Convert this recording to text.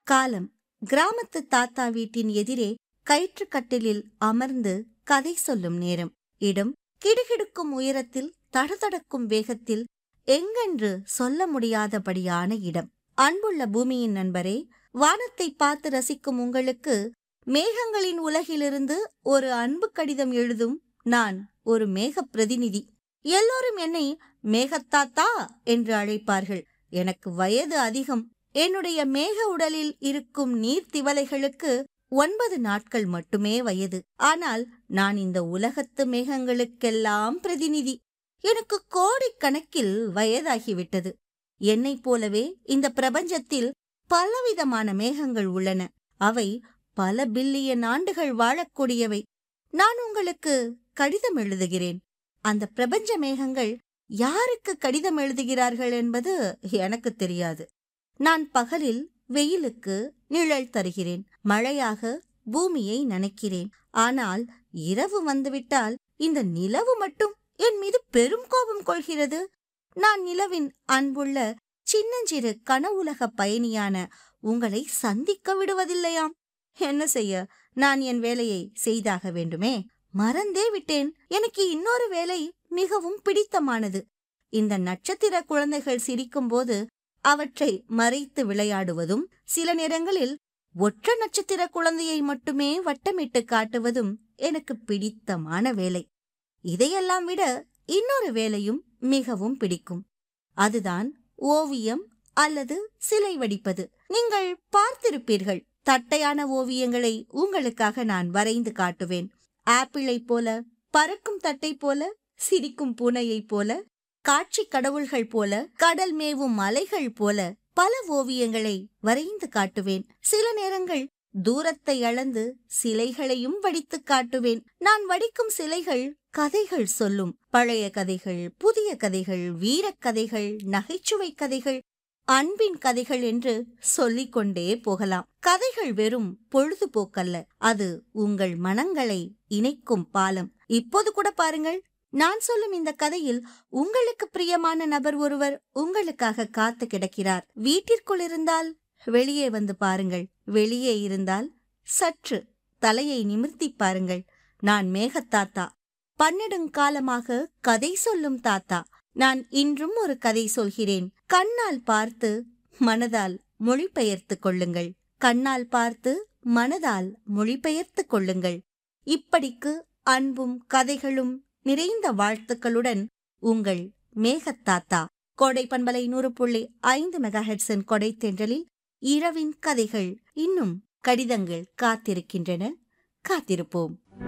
காலம் கிராமத்து தாத்தா வீட்டின் எதிரே கயிற்றுக்கட்டிலில் அமர்ந்து கதை சொல்லும் நேரம் இடம் கிடுகிடுக்கும் உயரத்தில் தடதடக்கும் வேகத்தில் எங்கென்று சொல்ல முடியாதபடியான இடம் அன்புள்ள பூமியின் நண்பரே வானத்தை பார்த்து ரசிக்கும் உங்களுக்கு மேகங்களின் உலகிலிருந்து ஒரு அன்பு கடிதம் எழுதும் நான் ஒரு மேக பிரதிநிதி எல்லோரும் என்னை மேகத்தாத்தா என்று அழைப்பார்கள் எனக்கு வயது அதிகம் என்னுடைய மேக உடலில் இருக்கும் நீர்த்திவலைகளுக்கு ஒன்பது நாட்கள் மட்டுமே வயது ஆனால் நான் இந்த உலகத்து மேகங்களுக்கெல்லாம் பிரதிநிதி எனக்கு கோடிக்கணக்கில் வயதாகிவிட்டது என்னைப் போலவே இந்த பிரபஞ்சத்தில் பலவிதமான மேகங்கள் உள்ளன அவை பல பில்லியன் ஆண்டுகள் வாழக்கூடியவை நான் உங்களுக்கு கடிதம் எழுதுகிறேன் அந்த பிரபஞ்ச மேகங்கள் யாருக்கு கடிதம் எழுதுகிறார்கள் என்பது எனக்கு தெரியாது நான் பகலில் வெயிலுக்கு நிழல் தருகிறேன் மழையாக பூமியை நனைக்கிறேன் ஆனால் இரவு வந்துவிட்டால் இந்த நிலவு மட்டும் என் மீது பெரும் கோபம் கொள்கிறது நான் நிலவின் அன்புள்ள சின்னஞ்சிறு கனவுலக பயணியான உங்களை சந்திக்க விடுவதில்லையாம் என்ன செய்ய நான் என் வேலையை செய்தாக வேண்டுமே மறந்தே விட்டேன் எனக்கு இன்னொரு வேலை மிகவும் பிடித்தமானது இந்த நட்சத்திர குழந்தைகள் சிரிக்கும்போது அவற்றை மறைத்து விளையாடுவதும் சில நேரங்களில் ஒற்ற நட்சத்திர குழந்தையை மட்டுமே வட்டமிட்டு காட்டுவதும் எனக்கு பிடித்தமான வேலை இதையெல்லாம் விட இன்னொரு வேலையும் மிகவும் பிடிக்கும் அதுதான் ஓவியம் அல்லது சிலை வடிப்பது நீங்கள் பார்த்திருப்பீர்கள் தட்டையான ஓவியங்களை உங்களுக்காக நான் வரைந்து காட்டுவேன் ஆப்பிளைப் போல பறக்கும் தட்டை போல சிரிக்கும் பூனையைப் போல காட்சி கடவுள்கள் போல கடல் மேவும் மலைகள் போல பல ஓவியங்களை வரைந்து காட்டுவேன் சில நேரங்கள் தூரத்தை அளந்து சிலைகளையும் வடித்துக் காட்டுவேன் நான் வடிக்கும் சிலைகள் கதைகள் சொல்லும் பழைய கதைகள் புதிய கதைகள் வீரக் கதைகள் நகைச்சுவை கதைகள் அன்பின் கதைகள் என்று சொல்லிக் கொண்டே போகலாம் கதைகள் வெறும் பொழுதுபோக்கல்ல அது உங்கள் மனங்களை இணைக்கும் பாலம் இப்போது கூட பாருங்கள் நான் சொல்லும் இந்த கதையில் உங்களுக்கு பிரியமான நபர் ஒருவர் உங்களுக்காக காத்து கிடக்கிறார் வீட்டிற்குள் இருந்தால் வெளியே வந்து பாருங்கள் வெளியே இருந்தால் சற்று தலையை நிமிர்த்தி பாருங்கள் நான் மேகத்தாத்தா பன்னெடுங்காலமாக கதை சொல்லும் தாத்தா நான் இன்றும் ஒரு கதை சொல்கிறேன் கண்ணால் பார்த்து மனதால் மொழிபெயர்த்துக் கொள்ளுங்கள் கண்ணால் பார்த்து மனதால் மொழிபெயர்த்துக் கொள்ளுங்கள் இப்படிக்கு அன்பும் கதைகளும் நிறைந்த வாழ்த்துக்களுடன் உங்கள் மேகத்தாத்தா கோடை பண்பலை நூறு புள்ளி ஐந்து மெகாஹெட்ஸின் கொடை தென்றலில் இரவின் கதைகள் இன்னும் கடிதங்கள் காத்திருக்கின்றன காத்திருப்போம்